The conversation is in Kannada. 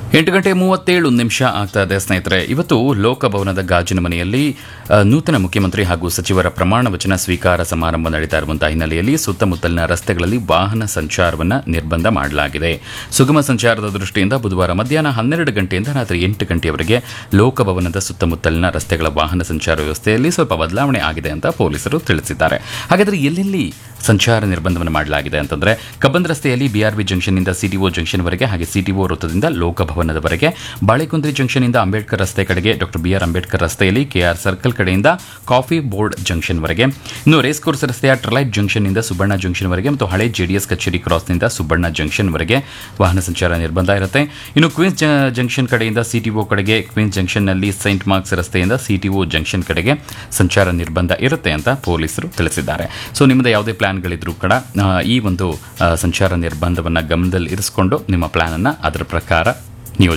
ಎಂಟು ಗಂಟೆ ಮೂವತ್ತೇಳು ನಿಮಿಷ ಆಗ್ತಾ ಇದೆ ಸ್ನೇಹಿತರೆ ಇವತ್ತು ಲೋಕಭವನದ ಗಾಜಿನ ಮನೆಯಲ್ಲಿ ಆ, ನೂತನ ಮುಖ್ಯಮಂತ್ರಿ ಹಾಗೂ ಸಚಿವರ ಪ್ರಮಾಣ ವಚನ ಸ್ವೀಕಾರ ಸಮಾರಂಭ ನಡೀತಾ ಇರುವಂತಹ ಹಿನ್ನೆಲೆಯಲ್ಲಿ ಸುತ್ತಮುತ್ತಲಿನ ರಸ್ತೆಗಳಲ್ಲಿ ವಾಹನ ಸಂಚಾರವನ್ನು ನಿರ್ಬಂಧ ಮಾಡಲಾಗಿದೆ ಸುಗಮ ಸಂಚಾರದ ದೃಷ್ಟಿಯಿಂದ ಬುಧವಾರ ಮಧ್ಯಾಹ್ನ ಹನ್ನೆರಡು ಗಂಟೆಯಿಂದ ರಾತ್ರಿ ಎಂಟು ಗಂಟೆಯವರೆಗೆ ಲೋಕಭವನದ ಸುತ್ತಮುತ್ತಲಿನ ರಸ್ತೆಗಳ ವಾಹನ ಸಂಚಾರ ವ್ಯವಸ್ಥೆಯಲ್ಲಿ ಸ್ವಲ್ಪ ಬದಲಾವಣೆ ಆಗಿದೆ ಅಂತ ಪೊಲೀಸರು ತಿಳಿಸಿದ್ದಾರೆ ಹಾಗಾದರೆ ಎಲ್ಲೆಲ್ಲಿ ಸಂಚಾರ ನಿರ್ಬಂಧವನ್ನು ಮಾಡಲಾಗಿದೆ ಅಂತಂದ್ರೆ ಕಬ್ಬನ್ ರಸ್ತೆಯಲ್ಲಿ ಬಿಆರ್ಬಿ ಜಂಕ್ಷನ್ನಿಂದ ಸಿಟಿಒ ಜಂಕ್ಷನ್ವರೆಗೆ ಹಾಗೆ ಸಿಟಿಒ ವೃತ್ತದಿಂದ ಲೋಕಭವನದವರೆಗೆ ಬಾಳೆಕುಂದ್ರಿ ಜಂಕ್ಷನ್ನಿಂದ ಅಂಬೇಡ್ಕರ್ ರಸ್ತೆ ಕಡೆಗೆ ಡಾಕ್ಟರ್ ಬಿಆರ್ ಅಂಬೇಡ್ಕರ್ ರಸ್ತೆಯಲ್ಲಿ ಕೆಆರ್ ಸರ್ಕಲ್ ಕಡೆಯಿಂದ ಕಾಫಿ ಬೋರ್ಡ್ ಜಂಕ್ಷನ್ವರೆಗೆ ಇನ್ನು ರೇಸ್ ಕೋರ್ಸ್ ರಸ್ತೆಯ ಟ್ರಲೈಟ್ ಜಂಕ್ಷನ್ನಿಂದ ಸುಬ್ಬಣ್ಣ ಜಂಕ್ಷನ್ವರೆಗೆ ಮತ್ತು ಹಳೆ ಜೆಡಿಎಸ್ ಕಚೇರಿ ಕ್ರಾಸ್ನಿಂದ ಸುಬ್ಬಣ್ಣ ಜಂಕ್ಷನ್ವರೆಗೆ ವಾಹನ ಸಂಚಾರ ನಿರ್ಬಂಧ ಇರುತ್ತೆ ಇನ್ನು ಕ್ವೀನ್ಸ್ ಜ- ಜಂಕ್ಷನ್ ಕಡೆಯಿಂದ ಸಿಟಿಒ ಕಡೆಗೆ ಕ್ವೀನ್ಸ್ ಜಂಕ್ಷನ್ನಲ್ಲಿ ಸೈಂಟ್ ಮಾರ್ಕ್ಸ್ ರಸ್ತೆಯಿಂದ ಸಿಟಿಒ ಜಂಕ್ಷನ್ ಕಡೆಗೆ ಸಂಚಾರ ನಿರ್ಬಂಧ ಇರುತ್ತೆ ಅಂತ ಪೊಲೀಸರು ತಿಳಿಸಿದ್ದಾರೆ ಸೊ ನಿಮ್ಮದು ಯಾವುದೇ ಪ್ಲಾನ್ಗಳಿದ್ರೂ ಕೂಡ ಆ, ಈ ಒಂದು ಆ, ಸಂಚಾರ ನಿರ್ಬಂಧವನ್ನು ಗಮನದಲ್ಲಿ ಇರಿಸಿಕೊಂಡು ನಿಮ್ಮ ಪ್ಲಾನನ್ನು ಅದರ ಪ್ರಕಾರ